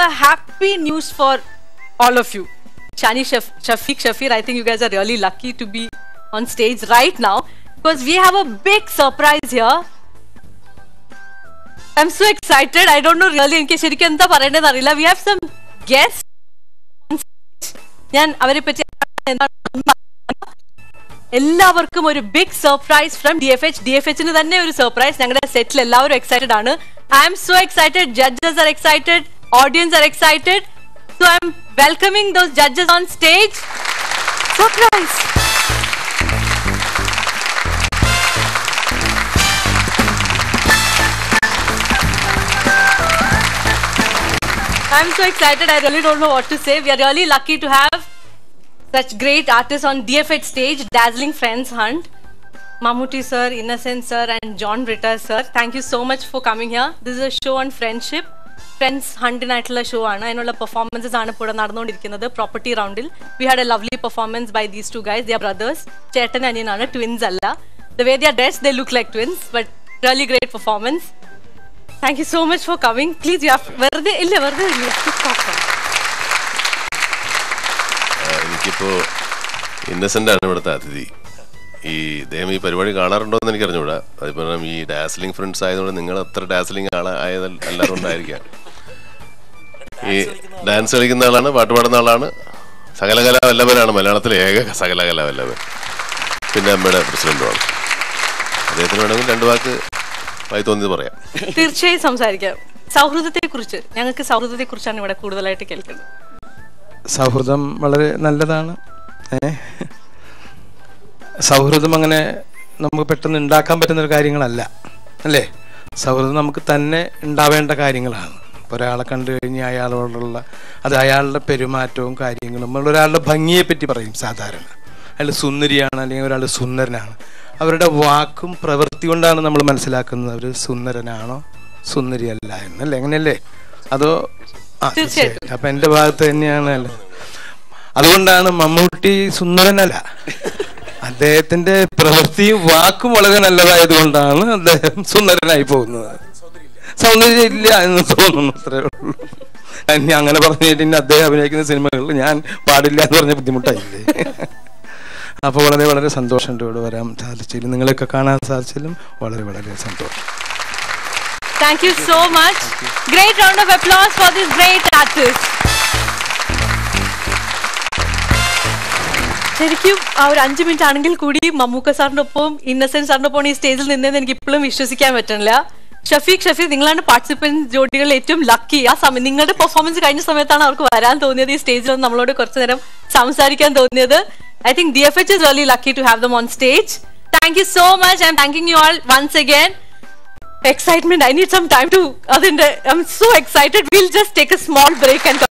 happy news for all of you. Shani Shaf- Shafiq Shafir, I think you guys are really lucky to be on stage right now because we have a big surprise here. I'm so excited. I don't know really എനിക്ക് ശരിക്കും എന്താ പറയേണ്ടതെന്ന് അറിയില്ല we have some guest ഞാൻ അവരെ പറ്റി എന്താണ് എല്ലാവർക്കും ഒരു big surprise from D F H D F എച്ചിന് തന്നെ ഒരു സർപ്രൈസ് ഞങ്ങളുടെ സെറ്റിൽ എല്ലാവരും എക്സൈറ്റഡ് ആണ് I'm so excited judges are excited audience are excited so I'm welcoming those judges on stage surprise I'm so excited. I really don't know what to say. We are really lucky to have such great artists on DFH stage, Dazzling Friends Hunt. Mamuti sir, Innocent sir, and John Ritter sir. Thank you so much for coming here. This is a show on friendship. Friends ഹണ്ടിനായിട്ടുള്ള show ആണ് അതിനുള്ള performances ആണ് ഇപ്പോൾ ഇവിടെ നടന്നുകൊണ്ടിരിക്കുന്നത് property റൗണ്ടിൽ we had a lovely performance by these two guys their brothers ചേട്ടൻ അനിയനാണ് ട്വിൻസ് അല്ല the way their dress they look like twins but really great performance thank you so much for coming please you വെറുതെ ഇല്ല വെറുതെ ഇല്ല ആ, എനിക്കിപ്പോ ഇന്നസെന്റ് ആണ് ഇവിടുത്തെ അതിഥി ഈ ഇദ്ദേഹം ഈ പരിപാടി കാണാറുണ്ടോ എന്ന് എനിക്ക് അറിഞ്ഞൂടാ അതിപ്പോ ഈ ഡാസ്ലിംഗ് ഫ്രണ്ട്സ് ആയതുകൊണ്ട് നിങ്ങൾ അത്ര ഡാസ്ലിംഗ് ആള ആയത് എല്ലാവരും ഉണ്ടായിരിക്കാം ഈ ഡാൻസ് കളിക്കുന്ന ആളാണ് പാട്ട് പാടുന്ന ആളാണ് സകലകലാ വല്ലഭനാണ് മലയാളത്തിലെ ഏക സകലകലാ വല്ലഭൻ പിന്നെ അമ്മയുടെ പ്രസിഡന്റുമാണ് അദ്ദേഹത്തിന് വേണമെങ്കിൽ രണ്ട് വാക്ക് വായി തോന്നിയത് പറയാം തീർച്ചയായും സംസാരിക്കാം സൗഹൃദത്തെ കുറിച്ച് ഞങ്ങൾക്ക് സൗഹൃദത്തെ കുറിച്ചാണ് ഇവിടെ കൂടുതലായിട്ട് കേൾക്കുന്നത് സൗഹൃദം വളരെ നല്ലതാണ് ഏ സൗഹൃദം അങ്ങനെ നമുക്ക് പെട്ടെന്ന് ഉണ്ടാക്കാൻ പറ്റുന്ന ഒരു കാര്യങ്ങളല്ല അല്ലേ സൗഹൃദം നമുക്ക് തന്നെ ഉണ്ടാവേണ്ട കാര്യങ്ങളാണ് ഇപ്പോൾ ഒരാളെ കണ്ടു കഴിഞ്ഞാൽ അയാളോടുള്ള അത് അയാളുടെ പെരുമാറ്റവും കാര്യങ്ങളും നമ്മൾ ഒരാളുടെ ഭംഗിയെ പറ്റി പറയും സാധാരണ അയാൾ സുന്ദരിയാണ് അല്ലെങ്കിൽ ഒരാൾ സുന്ദരനാണ് അവരുടെ വാക്കും പ്രവൃത്തി കൊണ്ടാണ് നമ്മൾ മനസ്സിലാക്കുന്നത് അവർ സുന്ദരനാണോ സുന്ദരിയല്ല എന്നല്ലേ അങ്ങനെയല്ലേ അതോ ആ തീർച്ചയായിട്ടും അപ്പൊ എന്റെ ഭാഗത്ത് തന്നെയാണ് അല്ല അതുകൊണ്ടാണ് മമ്മൂട്ടി സുന്ദരനല്ല അദ്ദേഹത്തിന്റെ പ്രവൃത്തിയും വാക്കും വളരെ നല്ലതായത് കൊണ്ടാണ് അദ്ദേഹം സുന്ദരനായി പോകുന്നത് സൗന്ദര്യം ഇല്ല എന്ന് തോന്നുന്നു അത്രേ ഉള്ളൂ ഇനി അങ്ങനെ പറഞ്ഞിട്ട് ഇനി അദ്ദേഹം അഭിനയിക്കുന്ന സിനിമകളിൽ ഞാൻ പാടില്ല എന്ന് പറഞ്ഞ ബുദ്ധിമുട്ടായില്ലേ അപ്പോൾ വളരെ വളരെ സന്തോഷമുണ്ട് ഇവിടെ വരാൻ സാധിച്ചതിലും നിങ്ങളെയൊക്കെ കാണാൻ സാധിച്ചതിലും വളരെ വളരെ സന്തോഷം Thank you so much. Great round of applause for this great artist. ശരിക്കും ആ ഒരു അഞ്ചു മിനിറ്റ് ആണെങ്കിൽ കൂടി മമ്മൂക്ക സാറിന്റെ ഒപ്പം ഇന്നസെന്റ് സാറിന്റെ ഒപ്പം ഈ സ്റ്റേജിൽ നിന്നെന്ന് എനിക്ക് ഇപ്പോഴും വിശ്വസിക്കാൻ പറ്റണില്ല ഷഫീഖ് ഷഫീഖ് നിങ്ങളാണ് പാർട്ടിസിപ്പൻറ്റ് ജോഡികളിൽ ഏറ്റവും ലക്കി ആ സമയം നിങ്ങളുടെ പെർഫോമൻസ് കഴിഞ്ഞ സമയത്താണ് അവർക്ക് വരാൻ തോന്നിയത് ഈ സ്റ്റേജിൽ വന്ന് നമ്മളോട് കുറച്ചു നേരം സംസാരിക്കാൻ തോന്നിയത് I think D F H is really lucky to have them on stage thank you so much I'm thanking you all once again excitement. I need some time to. Adinde, I'm so excited. We'll just take a small break and